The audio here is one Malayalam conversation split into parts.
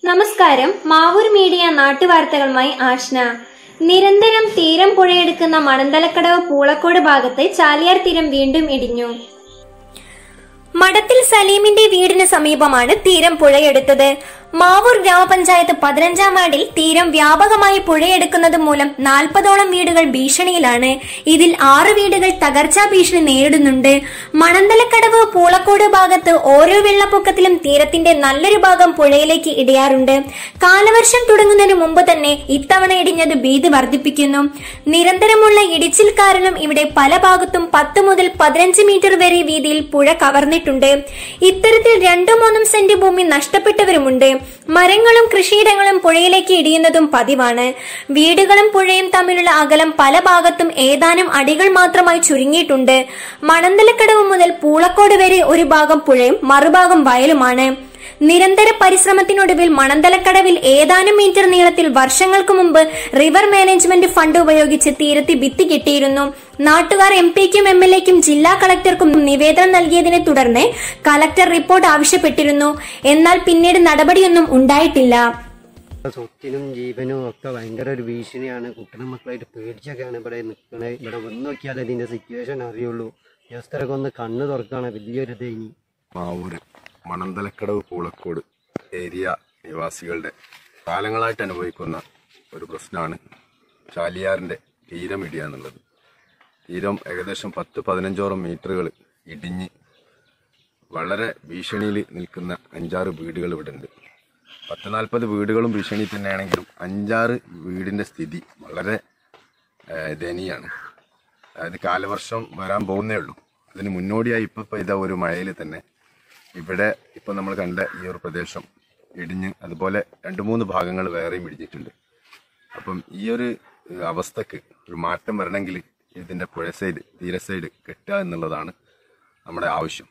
നമസ്കാരം മാവൂർ മീഡിയ നാട്ടുവാർത്തകളുമായി ആഷ്ന നിരന്തരം തീരം പുഴയെടുക്കുന്ന മണന്തലക്കടവ് പൂളക്കോട് ഭാഗത്ത് ചാലിയാർ തീരം വീണ്ടും ഇടിഞ്ഞു മഠത്തിൽ സലീമിന്റെ വീടിന് സമീപമാണ് തീരം പുഴയെടുത്തത് മാവൂർ ഗ്രാമപഞ്ചായത്ത് പതിനഞ്ചാം വാർഡിൽ തീരം വ്യാപകമായി പുഴയെടുക്കുന്നത് മൂലം നാൽപ്പതോളം വീടുകൾ ഭീഷണിയിലാണ് ഇതിൽ ആറ് വീടുകൾ തകർച്ചാ ഭീഷണി നേരിടുന്നുണ്ട് മണന്തലക്കടവ് പൂളക്കോട് ഭാഗത്ത് ഓരോ വെള്ളപ്പൊക്കത്തിലും തീരത്തിന്റെ നല്ലൊരു ഭാഗം പുഴയിലേക്ക് ഇടിയാറുണ്ട് കാലവർഷം തുടങ്ങുന്നതിന് മുമ്പ് തന്നെ ഇത്തവണ ഇടിഞ്ഞത് ഭീതി വർദ്ധിപ്പിക്കുന്നു നിരന്തരമുള്ള ഇടിച്ചിൽ കാരണം ഇവിടെ പല ഭാഗത്തും പത്ത് മുതൽ പതിനഞ്ച് മീറ്റർ വരെ വീതിയിൽ പുഴ കവർന്നിട്ടുണ്ട് ഇത്തരത്തിൽ രണ്ടു മൂന്നും സെന്റ് ഭൂമി നഷ്ടപ്പെട്ടവരുമുണ്ട് മരങ്ങളും കൃഷിയിടങ്ങളും പുഴയിലേക്ക് ഇടിയുന്നതും പതിവാണ് വീടുകളും പുഴയും തമ്മിലുള്ള അകലം പല ഭാഗത്തും ഏതാനും അടികൾ മാത്രമായി ചുരുങ്ങിയിട്ടുണ്ട് മണന്തലക്കടവ് മുതൽ പൂളക്കോട് വരെ ഒരു ഭാഗം പുഴയും മറുഭാഗം വയലുമാണ് നിരന്തര പരിശ്രമത്തിനൊടുവിൽ മണന്തലക്കടവിൽ ഏതാനും മീറ്റർ നീളത്തിൽ വർഷങ്ങൾക്ക് മുമ്പ് റിവർ മാനേജ്മെന്റ് ഫണ്ട് ഉപയോഗിച്ച് തീരത്ത് ഭിത്തി കെട്ടിയിരുന്നു നാട്ടുകാർ എം പിക്കും എം എൽ എക്കും ജില്ലാ കളക്ടർക്കും നിവേദനം നൽകിയതിനെ തുടർന്ന് കളക്ടർ റിപ്പോർട്ട് ആവശ്യപ്പെട്ടിരുന്നു എന്നാൽ പിന്നീട് നടപടിയൊന്നും ഉണ്ടായിട്ടില്ല സ്വത്തിനും ജീവനും ഒക്കെ ഭയങ്കര ഒരു ഭീഷണിയാണ് കുട്ടനും മക്കളായിട്ട് പേടിച്ചൊക്കെയാണ് ഇവിടെ നിൽക്കണത് ഇവിടെ വന്ന് നോക്കിയാലേ ഇതിന്റെ സിറ്റുവേഷൻ അറിയുള്ളൂ ജസ്റ്ററൊക്കെ ഒന്ന് കണ്ണ് തുറക്കാണ് വലിയൊരു തേങ്ങി മാവൂര് മണന്തലക്കടവ് പൂളക്കോട് ഏരിയ നിവാസികളുടെ കാലങ്ങളായിട്ട് അനുഭവിക്കുന്ന ഒരു പ്രശ്നമാണ് ചാലിയാറിൻ്റെ തീരമിടിയ എന്നുള്ളത് തീരം ഏകദേശം പത്ത് പതിനഞ്ചോളം മീറ്ററുകൾ ഇടിഞ്ഞ് വളരെ ഭീഷണിയിൽ നിൽക്കുന്ന അഞ്ചാറ് വീടുകൾ ഇവിടെ ഉണ്ട് പത്ത് നാൽപ്പത് വീടുകളും ഭീഷണി തന്നെയാണെങ്കിലും അഞ്ചാറ് വീടിൻ്റെ സ്ഥിതി വളരെ ഏഹ്, ദയനീയമാണ് അതായത് കാലവർഷം വരാൻ പോകുന്നേ ഉള്ളൂ അതിന് മുന്നോടിയായി ഇപ്പം പെയ്ത ഒരു മഴയിൽ തന്നെ ഇവിടെ ഇപ്പം നമ്മൾ കണ്ട ഈ ഒരു പ്രദേശം ഇടിഞ്ഞ് അതുപോലെ രണ്ട് മൂന്ന് ഭാഗങ്ങൾ വേറെയും ഇടിഞ്ഞിട്ടുണ്ട് അപ്പം ഈ ഒരു ഏഹ്, അവസ്ഥക്ക് ഒരു മാറ്റം വരണമെങ്കിൽ ഇതിൻ്റെ പുഴ സൈഡ് തീര സൈഡ് കെട്ടുക എന്നുള്ളതാണ് നമ്മുടെ ആവശ്യം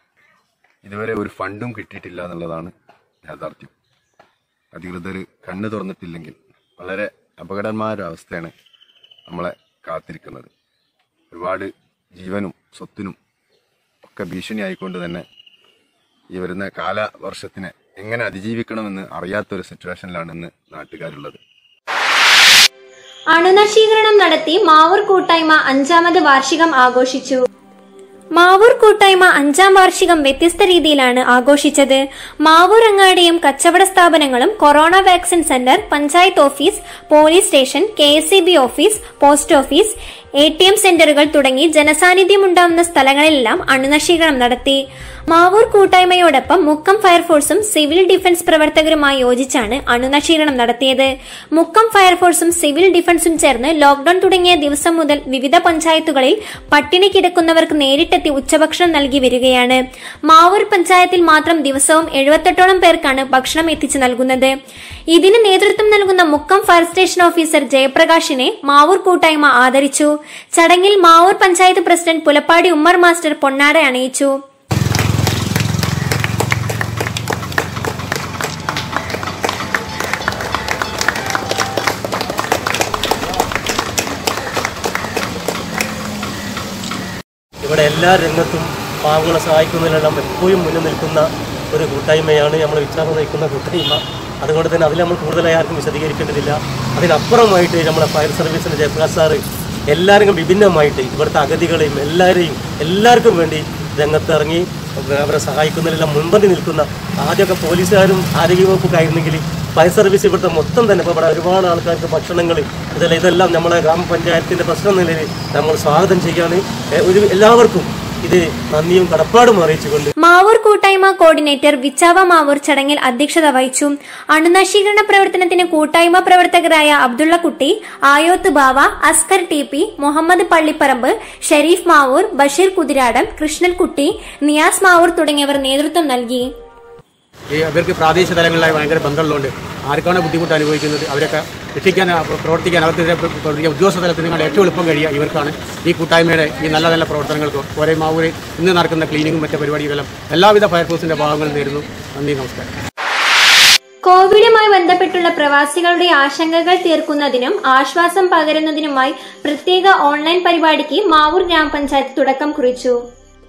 ഇതുവരെ ഒരു ഫണ്ടും കിട്ടിയിട്ടില്ല എന്നുള്ളതാണ് യാഥാർത്ഥ്യം അധികൃതർ കണ്ണ് തുറന്നിട്ടില്ലെങ്കിൽ വളരെ അപകടമായ അവസ്ഥയാണ് നമ്മളെ കാത്തിരിക്കുന്നത് ഒരുപാട് ജീവനും സ്വത്തിനും ഒക്കെ ഭീഷണിയായിക്കൊണ്ട് തന്നെ ഈ വരുന്ന കാലവർഷത്തിനെ എങ്ങനെ അതിജീവിക്കണമെന്ന് അറിയാത്തൊരു സിറ്റുവേഷനിലാണ് ഇന്ന് നാട്ടുകാരുള്ളത് അണുനശീകരണം നടത്തി മാവൂർ കൂട്ടായ്മ അഞ്ചാമത് വാർഷികം ആഘോഷിച്ചു മാവൂർ കൂട്ടായ്മ അഞ്ചാം വാർഷികം വ്യത്യസ്ത രീതിയിലാണ് ആഘോഷിച്ചത് മാവൂർ അങ്ങാടിയും കച്ചവട സ്ഥാപനങ്ങളും corona vaccine centre panchayat office police station K office post office A T M സെന്ററുകൾ തുടങ്ങി ജനസാന്നിധ്യം ഉണ്ടാവുന്ന സ്ഥലങ്ങളിലെല്ലാം അണുനശീകരണം നടത്തി മാവൂർ കൂട്ടായ്മയോടൊപ്പം മുക്കം ഫയർഫോഴ്സും സിവിൽ ഡിഫൻസ് പ്രവർത്തകരുമായി യോജിച്ചാണ് അണുനശീകരണം നടത്തിയത് മുക്കം ഫയർഫോഴ്സും സിവിൽ ഡിഫൻസും ചേർന്ന് ലോക്ഡൌൺ തുടങ്ങിയ ദിവസം മുതൽ വിവിധ പഞ്ചായത്തുകളിൽ പട്ടിണി കിടക്കുന്നവർക്ക് നേരിട്ടെത്തി ഉച്ചഭക്ഷണം നൽകി വരികയാണ് മാവൂർ പഞ്ചായത്തിൽ മാത്രം ദിവസവും എഴുപത്തെട്ടോളം പേർക്കാണ് ഭക്ഷണം എത്തിച്ചു നൽകുന്നത് ഇതിന് നേതൃത്വം നൽകുന്ന മുക്കം ഫയർ സ്റ്റേഷൻ ഓഫീസർ ജയപ്രകാശിനെ മാവൂർ കൂട്ടായ്മ ആദരിച്ചു ചടങ്ങിൽ മാവൂർ പഞ്ചായത്ത് പ്രസിഡന്റ് പുലപ്പാടി ഉമ്മർ മാസ്റ്റർ പൊന്നാട അണിയിച്ചു ഇവിടെ എല്ലാ രംഗത്തും പാവങ്ങളെ സഹായിക്കുന്നതിലെല്ലാം എപ്പോഴും മുന്നിൽ നിൽക്കുന്ന ഒരു കൂട്ടായ്മയാണ് നമ്മൾ വിചാരണ നയിക്കുന്ന കൂട്ടായ്മ അതുകൊണ്ട് തന്നെ അതിൽ നമ്മൾ കൂടുതലായി ആർക്കും വിശദീകരിക്കേണ്ടതില്ല അതിനപ്പുറമായിട്ട് നമ്മുടെ ഫയർ സർവീസിൻ്റെ ജയപ്രകാശ് സാറ് എല്ലാവരും വിഭിന്നമായിട്ട് ഇവിടുത്തെ അഗതികളെയും എല്ലാവരെയും എല്ലാവർക്കും വേണ്ടി രംഗത്തിറങ്ങി അവരെ സഹായിക്കുന്നതിലെല്ലാം മുൻപന്തി നിൽക്കുന്ന ആദ്യമൊക്കെ പോലീസുകാരും ആരോഗ്യവകുപ്പൊക്കെ ആയിരുന്നെങ്കിൽ ഫയർ സർവീസ് ഇവിടുത്തെ മൊത്തം തന്നെ ഇപ്പോൾ ഇവിടെ ഒരുപാട് ആൾക്കാർക്ക് ഭക്ഷണങ്ങൾ ഇതെല്ലാം ഇതെല്ലാം നമ്മുടെ ഗ്രാമപഞ്ചായത്തിൻ്റെ പ്രശ്നം നിലയിൽ നമ്മൾ സ്വാഗതം ചെയ്യാണ് ഏ, ഒരു എല്ലാവർക്കും ഇത് നന്ദിയും കടപ്പാടും അറിയിച്ചുകൊണ്ട് മാവൂർ കൂട്ടായ്മ കോർഡിനേറ്റർ വിച്ചാവ മാവൂർ ചടങ്ങിൽ അധ്യക്ഷത വഹിച്ചു അണുനശീകരണ പ്രവർത്തനത്തിന് കൂട്ടായ്മ പ്രവർത്തകരായ അബ്ദുള്ളക്കുട്ടി ആയോത്ത് ബാവ അസ്കർ ടി പി മുഹമ്മദ് പള്ളിപ്പറമ്പ് ഷെരീഫ് മാവൂർ ബഷീർ കുതിരാടം കൃഷ്ണൻകുട്ടി നിയാസ് മാവൂർ തുടങ്ങിയവർ നേതൃത്വം നൽകി ഈ അവർക്ക് പ്രാദേശിക തലങ്ങളിലായി ഭയങ്കര ബന്ധമുള്ളതുകൊണ്ട് ആർക്കാണ് ബുദ്ധിമുട്ട് അനുഭവിക്കുന്നത് അവരൊക്കെ രക്ഷിക്കാൻ ആ, പ്രവർത്തിക്കാൻ അവർക്കെതിരെ പ്ര- പ്രവർത്തിക്കാൻ ഉദ്യോഗസ്ഥ തലത്തിൽ നിങ്ങൾ ഏറ്റവും എളുപ്പം കഴിയുക ഇവർക്കാണ് ഈ കൂട്ടായ്മയുടെ ഈ നല്ല നല്ല പ്രവർത്തനങ്ങൾക്ക് ഒരേ മാവൂരിൽ ഇന്ന് നടക്കുന്ന ക്ലീനിങ്ങും മറ്റു പരിപാടികളെല്ലാം എല്ലാവിധ ഫയർഫോഴ്സിന്റെ ഭാഗങ്ങളും നേരുന്നു നന്ദി നമസ്കാരം കോവിഡുമായി ബന്ധപ്പെട്ടുള്ള പ്രവാസികളുടെ ആശങ്കകൾ തീർക്കുന്നതിനും ആശ്വാസം പകരുന്നതിനുമായി പ്രത്യേക ഓൺലൈൻ പരിപാടിക്ക് മാവൂർ ഗ്രാമപഞ്ചായത്ത് തുടക്കം കുറിച്ചു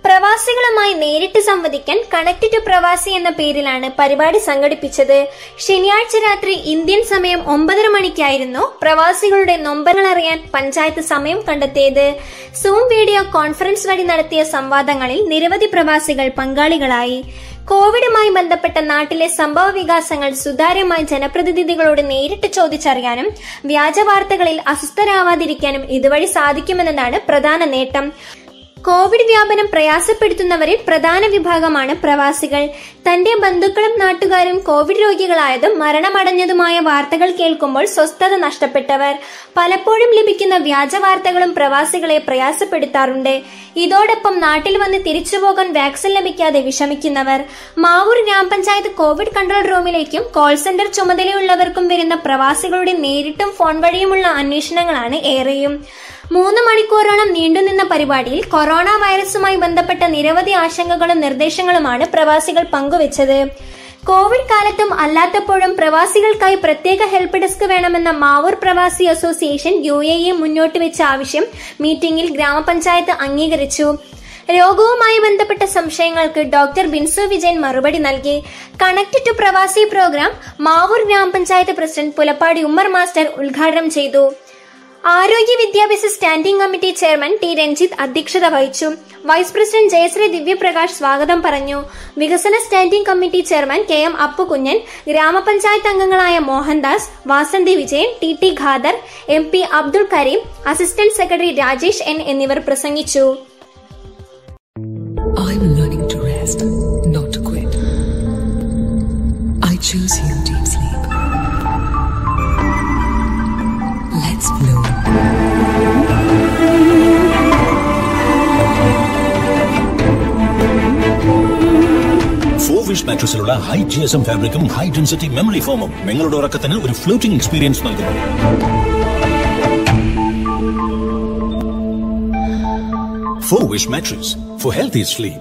പ്രവാസികളുമായി നേരിട്ട് സംവദിക്കാൻ കണക്ട് ടു പ്രവാസി എന്ന പേരിലാണ് പരിപാടി സംഘടിപ്പിച്ചത് ശനിയാഴ്ച രാത്രി ഇന്ത്യൻ സമയം ഒമ്പതര മണിക്കായിരുന്നു പ്രവാസികളുടെ നൊമ്പരങ്ങൾ അറിയാൻ പഞ്ചായത്ത് സമയം കണ്ടെത്തിയത് സൂം വീഡിയോ കോൺഫറൻസ് വഴി നടത്തിയ സംവാദങ്ങളിൽ നിരവധി പ്രവാസികൾ പങ്കാളികളായി കോവിഡുമായി ബന്ധപ്പെട്ട നാട്ടിലെ സംഭവ വികാസങ്ങൾ സുതാര്യമായി ജനപ്രതിനിധികളോട് നേരിട്ട് ചോദിച്ചറിയാനും വ്യാജ വാർത്തകളിൽ അസ്വസ്ഥരാവാതിരിക്കാനും ഇതുവഴി സാധിക്കുമെന്നതാണ് പ്രധാന നേട്ടം കോവിഡ് വ്യാപനം പ്രയാസപ്പെടുത്തുന്നവരിൽ പ്രധാന വിഭാഗമാണ് പ്രവാസികൾ തന്റെ ബന്ധുക്കളും നാട്ടുകാരും കോവിഡ് രോഗികളായതും മരണമടഞ്ഞതുമായ വാർത്തകൾ കേൾക്കുമ്പോൾ സ്വസ്ഥത നഷ്ടപ്പെട്ടവർ പലപ്പോഴും ലഭിക്കുന്ന വ്യാജ വാർത്തകളും പ്രവാസികളെ പ്രയാസപ്പെടുത്താറുണ്ട് ഇതോടൊപ്പം നാട്ടിൽ വന്ന് തിരിച്ചുപോകാൻ വാക്സിൻ ലഭിക്കാതെ വിഷമിക്കുന്നവർ മാവൂർ ഗ്രാമപഞ്ചായത്ത് കോവിഡ് കൺട്രോൾ റൂമിലേക്കും കോൾ സെന്റർ ചുമതലയുള്ളവർക്കും വരുന്ന പ്രവാസികളുടെ നേരിട്ടും ഫോൺ വഴിയുമുള്ള അന്വേഷണങ്ങളാണ് ഏറെയും മൂന്ന് മണിക്കൂറോളം നീണ്ടുനിന്ന പരിപാടിയിൽ കൊറോണ വൈറസുമായി ബന്ധപ്പെട്ട നിരവധി ആശങ്കകളും നിർദ്ദേശങ്ങളുമാണ് പ്രവാസികൾ പങ്കുവച്ചത് കോവിഡ് കാലത്തും അല്ലാത്തപ്പോഴും പ്രവാസികൾക്കായി പ്രത്യേക ഹെൽപ്പ് ഡെസ്ക് വേണമെന്ന മാവൂർ പ്രവാസി അസോസിയേഷൻ യു എ ഇ മുന്നോട്ട് വെച്ച ആവശ്യം മീറ്റിംഗിൽ ഗ്രാമപഞ്ചായത്ത് അംഗീകരിച്ചു രോഗവുമായി ബന്ധപ്പെട്ട സംശയങ്ങൾക്ക് ഡോക്ടർ ബിൻസു വിജയൻ മറുപടി നൽകി connect to Pravasi programme Mavoor ഗ്രാമപഞ്ചായത്ത് പ്രസിഡന്റ് പുലപ്പാടി ഉമ്മർ മാസ്റ്റർ ഉദ്ഘാടനം ചെയ്തു ആരോഗ്യ വിദ്യാഭ്യാസ standing committee chairman T Ranjith അധ്യക്ഷത വഹിച്ചു വൈസ് പ്രസിഡന്റ് ജയശ്രീ ദിവ്യപ്രകാശ് സ്വാഗതം പറഞ്ഞു വികസന standing committee chairman K M Appukunjan ഗ്രാമപഞ്ചായത്ത് അംഗങ്ങളായ Mohandas Vasanthi Vijayan T T Khader M P Abdul Kareem assistant secretary Rajesh N എന്നിവർ പ്രസംഗിച്ചു I'm learning to rest, not to quit. I choose you, deep sleep. Let's bloom. For wish മാട്രസിലുള്ള ഹൈ ജി എസ് എം ഫാബ്രിക്കും ഹൈ ഡെൻസിറ്റി മെമ്മറി ഫോമും നിങ്ങളുടെ ഉറക്കത്തിന് ഒരു ഫ്ലോട്ടിംഗ് എക്സ്പീരിയൻസ് നൽകുന്നു for wish mattress for healthy sleep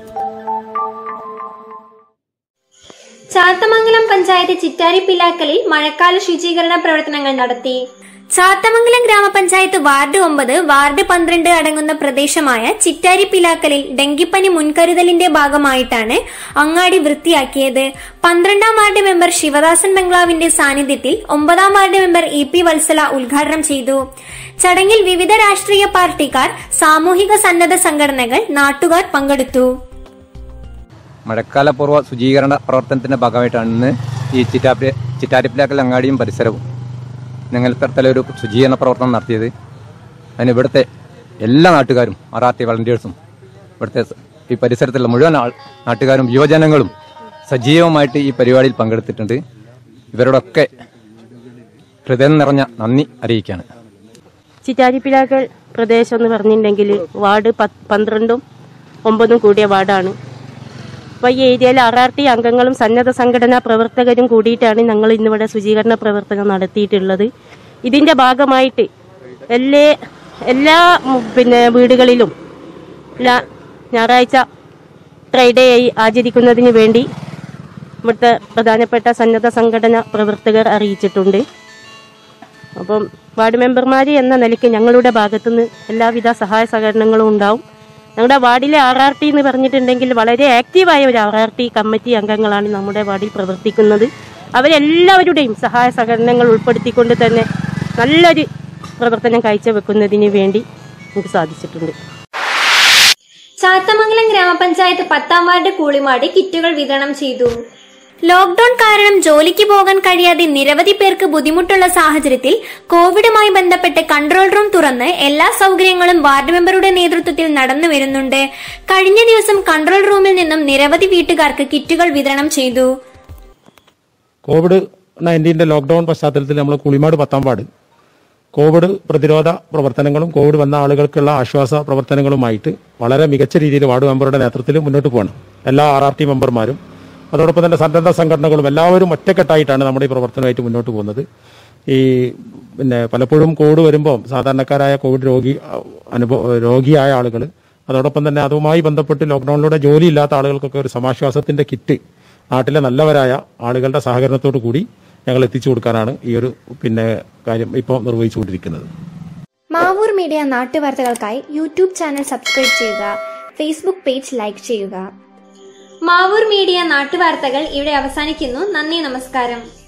Chathamangalam panchayat Chittari പിലാക്കലിൽ മഴക്കാല ശുചീകരണ പ്രവർത്തനങ്ങൾ നടത്തി ചാത്തമംഗലം ഗ്രാമപഞ്ചായത്ത് വാർഡ് ഒമ്പത് വാർഡ് പന്ത്രണ്ട് അടങ്ങുന്ന പ്രദേശമായ ചിറ്റാരി പിലാക്കലിൽ ഡെങ്കിപ്പനി മുൻകരുതലിന്റെ ഭാഗമായിട്ടാണ് അങ്ങാടി വൃത്തിയാക്കിയത് പന്ത്രണ്ടാം വാർഡ് മെമ്പർ ശിവദാസൻ ബംഗ്ലാവിന്റെ സാന്നിധ്യത്തിൽ ഒമ്പതാം ward member E P Valsala ഉദ്ഘാടനം ചെയ്തു ചടങ്ങിൽ വിവിധ രാഷ്ട്രീയ പാർട്ടിക്കാർ സാമൂഹിക സന്നദ്ധ സംഘടനകൾ നാട്ടുകാർ പങ്കെടുത്തു മഴക്കാലപൂർവ്വ ശുചീകരണ പ്രവർത്തനത്തിന്റെ ഭാഗമായിട്ടാണ് ഇന്ന് ഈ ചിറ്റാപ്പി ചിറ്റാരിപ്പിലാക്കൽ അങ്ങാടിയും പരിസരവും ഞങ്ങൾക്കടുത്തുള്ള ഒരു ശുചീകരണ പ്രവർത്തനം നടത്തിയത് അതിന് ഇവിടുത്തെ എല്ലാ നാട്ടുകാരും മറാത്തി വളണ്ടിയേഴ്സും ഇവിടുത്തെ സ- ഈ പരിസരത്തുള്ള മുഴുവൻ ആൾ നാട്ടുകാരും യുവജനങ്ങളും സജീവമായിട്ട് ഈ പരിപാടിയിൽ പങ്കെടുത്തിട്ടുണ്ട് ഇവരോടൊക്കെ ഹൃദയം നിറഞ്ഞ നന്ദി അറിയിക്കുകയാണ് ചിറ്റാരിപ്പിലാക്കൽ പ്രദേശം എന്ന് പറഞ്ഞിട്ടുണ്ടെങ്കിൽ വാർഡ് പത്ത് പന്ത്രണ്ടും ഒമ്പതും കൂടിയ വാർഡാണ് അപ്പോൾ ഈ ഏരിയയിലെ ആർ ആർ ടി അംഗങ്ങളും സന്നദ്ധ സംഘടനാ പ്രവർത്തകരും കൂടിയിട്ടാണ് ഞങ്ങൾ ഇന്നിവിടെ ശുചീകരണ പ്രവർത്തനം നടത്തിയിട്ടുള്ളത് ഇതിന്റെ ഭാഗമായിട്ട് എല്ലാ എല്ലാ ഉം, പിന്നെ വീടുകളിലും എല്ലാ ഞായറാഴ്ച ഫ്രൈഡേ ആയി ആചരിക്കുന്നതിന് വേണ്ടി ഇവിടുത്തെ പ്രധാനപ്പെട്ട സന്നദ്ധ സംഘടന പ്രവർത്തകർ അറിയിച്ചിട്ടുണ്ട് അപ്പം വാർഡ് മെമ്പർമാർ എന്ന നിലയ്ക്ക് ഞങ്ങളുടെ ഭാഗത്തുനിന്ന് എല്ലാവിധ സഹായ സഹകരണങ്ങളും ഉണ്ടാവും ഞങ്ങളുടെ വാർഡിലെ ആർ ആർ ടി എന്ന് പറഞ്ഞിട്ടുണ്ടെങ്കിൽ വളരെ ആക്റ്റീവായ ഒരു ആർ ആർ ടി കമ്മിറ്റി അംഗങ്ങളാണ് നമ്മുടെ വാർഡിൽ പ്രവർത്തിക്കുന്നത് അവരെല്ലാവരുടെയും സഹായ സഹകരണങ്ങൾ ഉൾപ്പെടുത്തിക്കൊണ്ട് തന്നെ നല്ലൊരു പ്രവർത്തനം കാഴ്ചവെക്കുന്നതിന് വേണ്ടി നമുക്ക് സാധിച്ചിട്ടുണ്ട് ചാത്തമംഗലം ഗ്രാമപഞ്ചായത്ത് പത്താം വാർഡ് കൂളിമാടി കിറ്റുകൾ വിതരണം ചെയ്തു ലോക്ഡൌൺ കാരണം ജോലിക്ക് പോകാൻ കഴിയാതെ നിരവധി പേർക്ക് ബുദ്ധിമുട്ടുള്ള സാഹചര്യത്തിൽ കോവിഡുമായി ബന്ധപ്പെട്ട് കൺട്രോൾ റൂം തുറന്ന് എല്ലാ സൗകര്യങ്ങളും വാർഡ് മെമ്പറുടെ നേതൃത്വത്തിൽ നടന്നു വരുന്നുണ്ട് കഴിഞ്ഞ ദിവസം കൺട്രോൾ റൂമിൽ നിന്നും നിരവധി വീട്ടുകാർക്ക് കിറ്റുകൾ വിതരണം ചെയ്തു കോവിഡ് നയൻറ്റീൻ്റെ ലോക്ക്ഡൗൺ പശ്ചാത്തലത്തിൽ നമ്മൾ കുളിമാട് പത്താം വാർഡ് കോവിഡ് പ്രതിരോധ പ്രവർത്തനങ്ങളും കോവിഡ് വന്ന ആളുകൾക്കുള്ള ആശ്വാസ പ്രവർത്തനങ്ങളുമായിട്ട് വളരെ മികച്ച രീതിയിൽ വാർഡ് മെമ്പറുടെ നേതൃത്വത്തിൽ മുന്നോട്ട് പോകണം എല്ലാ ആർ ആർ ടി മെമ്പർമാരും അതോടൊപ്പം തന്നെ സന്നദ്ധ സംഘടനകളും എല്ലാവരും ഒറ്റക്കെട്ടായിട്ടാണ് നമ്മുടെ ഈ പ്രവർത്തനമായിട്ട് മുന്നോട്ട് പോകുന്നത് ഈ പിന്നെ പലപ്പോഴും കോവിഡ് വരുമ്പോൾ സാധാരണക്കാരായ കോവിഡ് രോഗി അനുഭവ രോഗിയായ ആളുകൾ അതോടൊപ്പം തന്നെ അതുമായി ബന്ധപ്പെട്ട് ലോക്ക്ഡൌണിലൂടെ ജോലിയില്ലാത്ത ആളുകൾക്കൊക്കെ ഒരു സമാശ്വാസത്തിന്റെ കിറ്റ് നാട്ടിലെ നല്ലവരായ ആളുകളുടെ സഹകരണത്തോടു കൂടി ഞങ്ങൾ എത്തിച്ചു കൊടുക്കാനാണ് ഈ ഒരു പിന്നെ കാര്യം ഇപ്പോൾ നിർവഹിച്ചുകൊണ്ടിരിക്കുന്നത് മാവൂർ മീഡിയ നാട്ടുവാർത്തകൾക്കായി യൂട്യൂബ് ചാനൽ സബ്സ്ക്രൈബ് ചെയ്യുക ഫേസ്ബുക്ക് പേജ് ലൈക്ക് ചെയ്യുക മാവൂർ മീഡിയ നാട്ടുവാർത്തകൾ ഇവിടെ അവസാനിക്കുന്നു നന്ദി നമസ്കാരം